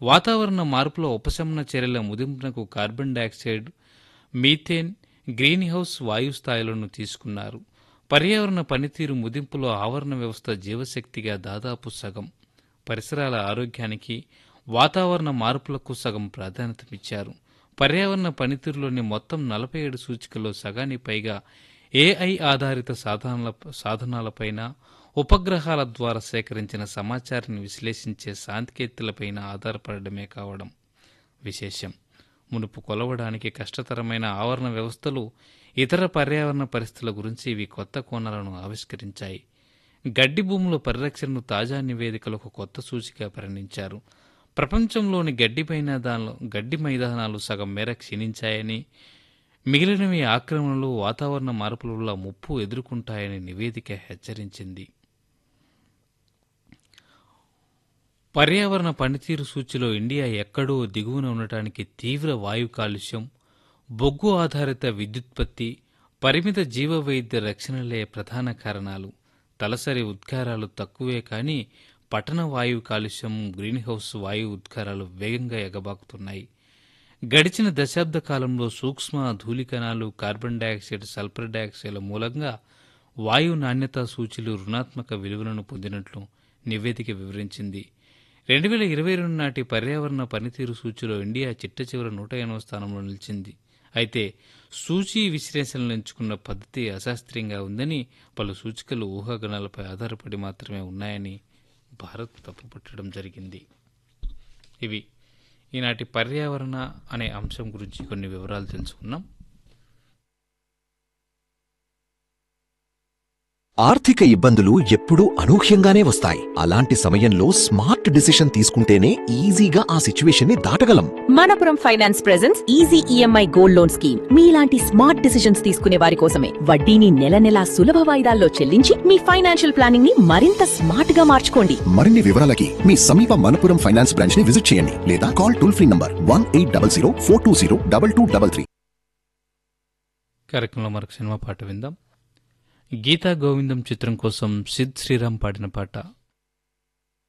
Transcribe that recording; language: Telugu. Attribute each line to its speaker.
Speaker 1: వాతావరణ మార్పుల ఉపశమన చర్యల ముదింపునకు carbon dioxide methane greenhouse వాయు స్థాయిలను తీసుకున్నారు పర్యావరణ పనితీరు ముదింపులో ఆవరణ వ్యవస్థ జీవశక్తిగా దాదాపు సగం పరిసరాల ఆరోగ్యానికి వాతావరణ మార్పులకు సగం ప్రాధాన్యతనిచ్చారు పర్యావరణ పనితీరులోని మొత్తం నలభై ఏడు సూచికల్లో సగానికి పైగా ఏఐ ఆధారిత సాధనాల సాధనాలపైన ఉపగ్రహాల ద్వారా సేకరించిన సమాచారాన్ని విశ్లేషించే సాంకేతికలపైన ఆధారపడడమే కావడం విశేషం మునుపు కొలవడానికి కష్టతరమైన ఆవరణ వ్యవస్థలు ఇతర పర్యావరణ పరిస్థితుల గురించి ఇవి కొత్త కోణాలను ఆవిష్కరించాయి గడ్డి భూముల పరిరక్షణను తాజా నివేదికలు ఒక కొత్త సూచిక పరిగణించారు ప్రపంచంలోని గడ్డి మైదానాలు గడ్డి మైదానాలు సగం మేర క్షీణించాయని మిగిలినవి ఆక్రమణలు వాతావరణ మార్పుల వల్ల ముప్పు ఎదుర్కొంటాయని నివేదిక హెచ్చరించింది పర్యావరణ పనితీరు సూచిలో ఇండియా ఎక్కడో దిగువన ఉండటానికి తీవ్ర వాయు కాలుష్యం బొగ్గు ఆధారిత విద్యుత్పత్తి పరిమిత జీవ వైద్య రక్షణలే ప్రధాన కారణాలు తలసరి ఉద్గారాలు తక్కువే కానీ పట్టణ వాయు కాలుష్యం గ్రీన్ హౌస్ వాయు ఉద్గారాలు వేగంగా ఎగబాకుతున్నాయి గడిచిన దశాబ్ద కాలంలో సూక్ష్మ ధూళికణాలు కార్బన్ డయాక్సైడ్ సల్ఫర్ డయాక్సైడ్ల మూలంగా వాయు నాణ్యతా సూచీలు రుణాత్మక విలువలను పొందినట్లు నివేదిక వివరించింది రెండు వేల ఇరవై రెండు నాటి పర్యావరణ పనితీరు సూచీలో ఇండియా చిట్ట చివరి నూట ఎనభై స్థానంలో నిలిచింది అయితే సూచీ విశ్లేషణలు ఎంచుకున్న పద్ధతి అశాస్త్రీయంగా ఉందని పలు సూచికలు ఊహాగణాలపై ఆధారపడి మాత్రమే ఉన్నాయని భారత్ తప్పుపట్టడం జరిగింది ఇవి ఈనాటి పర్యావరణ అనే అంశం గురించి కొన్ని వివరాలు తెలుసుకున్నాం
Speaker 2: ఆర్థిక ఇబ్బందులు ఎప్పుడూ అనూహ్యంగానే వస్తాయి అలాంటి సమయంలో స్మార్ట్ డిసిషన్ తీసుకుంటేనే ఈజీగా ఆ సిచ్యువేషన్ ని దాటగలం
Speaker 3: Manappuram finance presents easy EMI gold loan scheme మీలాంటి స్మార్ట్ డిసిషన్స్ తీసుకునే వారి కోసమే వడ్డీని నెల నెలా సులభ వాయిదాల్లో చెల్లించి మీ ఫైనాన్షియల్ ప్లానింగ్ ని మరింత స్మార్ట్ గా మార్చుకోండి
Speaker 2: మరిన్ని వివరాలకి మీ సమీప మనపురం ఫైనాన్స్ బ్రాంచ్ ని విజిట్ చేయండి లేదా call toll free number one eight double zero four two zero double two double three
Speaker 1: కార్యక్రమంలో మరొక సినిమా పాట విందాం గీతా గోవిందం చిత్రం కోసం సిద్ శ్రీరామ్ పాడిన పాట